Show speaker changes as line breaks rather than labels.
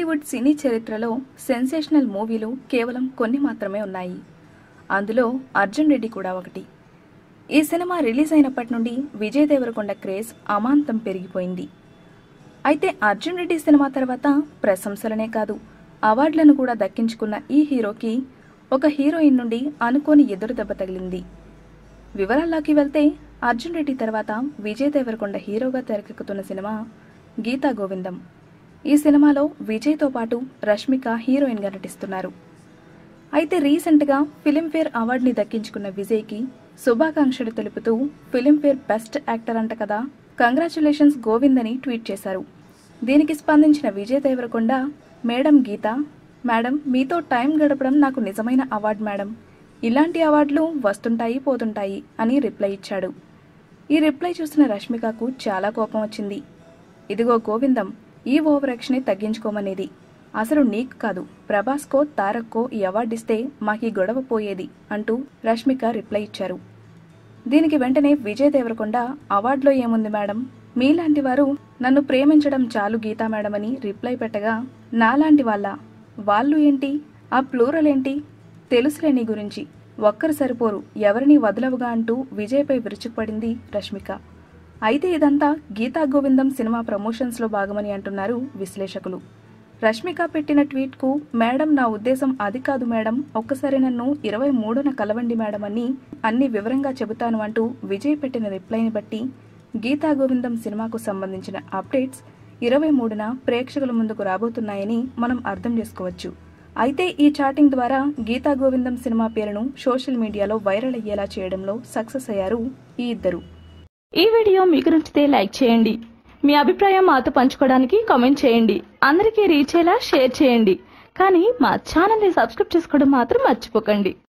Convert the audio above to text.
టాలీవుడ్ సినీ చరిత్రలో సెన్సేషనల్ మూవీలు కేవలం కొన్ని మాత్రమే ఉన్నాయి అందులో అర్జున్ రెడ్డి కూడా ఒకటి ఈ సినిమా రిలీజ్ అయినప్పటి నుండి విజయ్ దేవరకొండ క్రేజ్ అమాంతం పెరిగిపోయింది అయితే అర్జున్ రెడ్డి సినిమా తర్వాత ప్రశంసలనే కాదు అవార్డులను కూడా దక్కించుకున్న ఈ హీరోకి ఒక హీరోయిన్ నుండి అనుకోని ఎదురు దెబ్బ తగిలింది వివరాల్లోకి వెళ్తే అర్జున్ రెడ్డి తర్వాత విజయ్ దేవరకొండ హీరోగా తెరకెక్కుతున్న సినిమా గీతా గోవిందం ఈ సినిమాలో విజయ్తో పాటు రష్మిక హీరోయిన్గా నటిస్తున్నారు అయితే రీసెంట్గా ఫిలింఫేర్ అవార్డుని దక్కించుకున్న విజయ్కి శుభాకాంక్షలు తెలుపుతూ ఫిలింఫేర్ బెస్ట్ యాక్టర్ అంట కదా కంగ్రాచులేషన్స్ గోవింద్ అని ట్వీట్ చేశారు దీనికి స్పందించిన విజయ్ దేవరకొండ మేడం గీత మేడం మీతో టైం గడపడం నాకు నిజమైన అవార్డు మేడం ఇలాంటి అవార్డులు వస్తుంటాయి పోతుంటాయి అని రిప్లై ఇచ్చాడు ఈ రిప్లై చూసిన రష్మికకు చాలా కోపం వచ్చింది ఇదిగో గోవిందం ఈ ఓవర్ యాక్షన్ తగ్గించుకోమనేది అసలు నీకు కాదు ప్రభాస్కో తారక్కో ఈ అవార్డు ఇస్తే మాకీ గొడవ పోయేది అంటూ రష్మిక రిప్లై ఇచ్చారు దీనికి వెంటనే విజయ్ దేవరకొండ అవార్డులో ఏముంది మేడం మీలాంటి వారు నన్ను ప్రేమించడం చాలు గీతా మేడం అని రిప్లై పెట్టగా నాలాంటి వాళ్ళ వాళ్ళు ఏంటి ఆ ప్లూరల్ ఏంటి తెలుసులే నీ గురించి ఒక్కరు సరిపోరు ఎవరిని వదలవుగా అంటూ విజయ్పై విరుచుకుపడింది రష్మిక అయితే ఇదంతా గీతా గోవిందం సినిమా ప్రమోషన్స్లో భాగమని అంటున్నారు విశ్లేషకులు రష్మిక పెట్టిన ట్వీట్కు మేడం నా ఉద్దేశం అది కాదు మేడం ఒక్కసారి నన్ను ఇరవై మూడున కలవండి మేడం అని అన్ని వివరంగా చెబుతాను అంటూ విజయ్ పెట్టిన రిప్లైని బట్టి గీతా గోవిందం సినిమాకు సంబంధించిన అప్డేట్స్ ఇరవై మూడున ప్రేక్షకుల ముందుకు రాబోతున్నాయని మనం అర్థం చేసుకోవచ్చు అయితే ఈ చాటింగ్ ద్వారా గీతా గోవిందం సినిమా పేరును సోషల్ మీడియాలో వైరల్ అయ్యేలా చేయడంలో సక్సెస్ అయ్యారు ఈ ఇద్దరు
ఈ వీడియో మీకు నచ్చితే లైక్ చేయండి మీ అభిప్రాయం మాతో పంచుకోవడానికి కామెంట్ చేయండి అందరికీ రీచ్ అయ్యేలా షేర్ చేయండి కానీ మా ఛానల్ని సబ్స్క్రైబ్ చేసుకోవడం మాత్రం మర్చిపోకండి